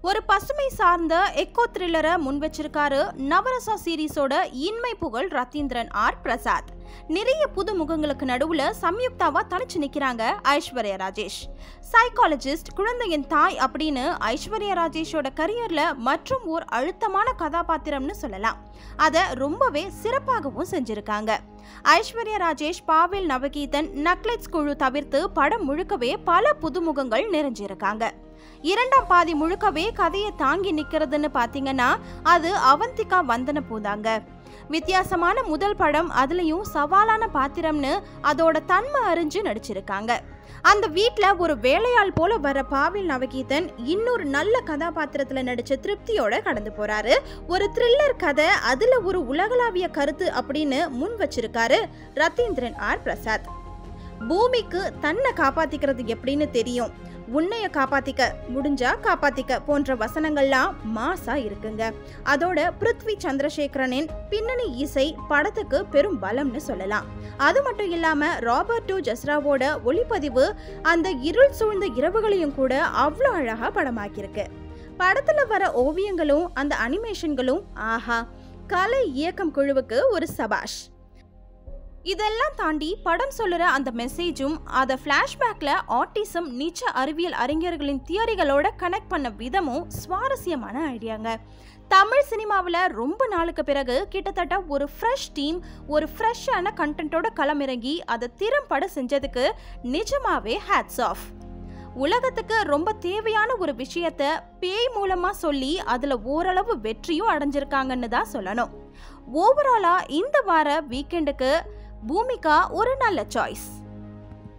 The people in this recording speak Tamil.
ஒரு பசுமை சார்ந்த எக்கோ த்ரில்லரை முன் வச்சிருக்காரு நவரசா சீரிஸோட இன்மை புகழ் ரத்தீந்திரன் ஆர் பிரசாத் நிறைய புது முகங்களுக்கு நடுவுல சம்யுக்தாவா தனிச்சு நிக்கிறாங்க ஐஸ்வர்யா ராஜேஷ் சைக்காலஜிஸ்ட் குழந்தையின் தாய் அப்படின்னு ஐஸ்வர்யா ராஜேஷோட கரியர்ல மற்றும் ஓர் அழுத்தமான கதாபாத்திரம்னு சொல்லலாம் அதை ரொம்பவே சிறப்பாகவும் செஞ்சிருக்காங்க ஐஸ்வர்யா ராஜேஷ் பாவில் நவகீதன் நக்லெட்ஸ் குழு தவிர்த்து படம் முழுக்கவே பல புதுமுகங்கள் நிறைஞ்சிருக்காங்க இரண்டாம் பாதி முழுக்கவே கதையை தாங்கி நிக்கிறதுன்னு பாத்தீங்கன்னா அது அவந்திகா வந்தன பூதாங்க வித்தியாசமான முதல் படம் அதுலயும் சவாலான பாத்திரம்னு அதோட தன்மை அறிஞ்சு நடிச்சிருக்காங்க அந்த வீட்டில் ஒரு வேலையாள் போல வர பாவில் நவகீதன் இன்னொரு நல்ல கதாபாத்திரத்தில் நடிச்ச திருப்தியோட கடந்து போறாரு ஒரு த்ரில்லர் கதை அதுல ஒரு உலகளாவிய கருத்து அப்படின்னு முன் வச்சிருக்காரு ரத்தீந்திரன் ஆர் பிரசாத் பூமிக்கு தன்னை காப்பாத்திக்கிறது எப்படின்னு தெரியும் உன்னைய காப்பாத்திக்க முடிஞ்சா காப்பாத்திக்க போன்ற வசனங்கள்லாம் மாசா இருக்குங்க அதோட பிருத்வி சந்திரசேகரனின் பின்னணி இசை படத்துக்கு பெரும் பலம்னு சொல்லலாம் அது மட்டும் இல்லாம ராபர்ட் டு ஜஸ்ராவோட ஒளிப்பதிவு அந்த இருள் சூழ்ந்த இரவுகளையும் கூட அவ்வளோ அழகா படமாக்கியிருக்கு படத்துல வர ஓவியங்களும் அந்த அனிமேஷன்களும் ஆஹா கலை இயக்கம் குழுவுக்கு ஒரு சபாஷ் இதெல்லாம் தாண்டி படம் சொல்லுற அந்த மெசேஜும் அதை ஃப்ளாஷ்பேக்கில் ஆட்டிசம் நிச்ச அறிவியல் அறிஞர்களின் தியரிகளோட கனெக்ட் பண்ண விதமும் சுவாரஸ்யமான ஐடியாங்க தமிழ் சினிமாவில் ரொம்ப நாளுக்கு பிறகு கிட்டத்தட்ட ஒரு ஃப்ரெஷ் டீம் ஒரு ஃப்ரெஷ்ஷான கண்டென்ட்டோட களமிறங்கி அதை திறம்பட செஞ்சதுக்கு நிஜமாவே ஹேட்ஸ் ஆஃப் உலகத்துக்கு ரொம்ப தேவையான ஒரு விஷயத்த பேய் மூலமா சொல்லி அதுல ஓரளவு வெற்றியும் அடைஞ்சிருக்காங்கன்னு தான் சொல்லணும் ஓவராலா இந்த வார வீக்கெண்டுக்கு பூமிகா ஒரு நல்ல சாய்ஸ்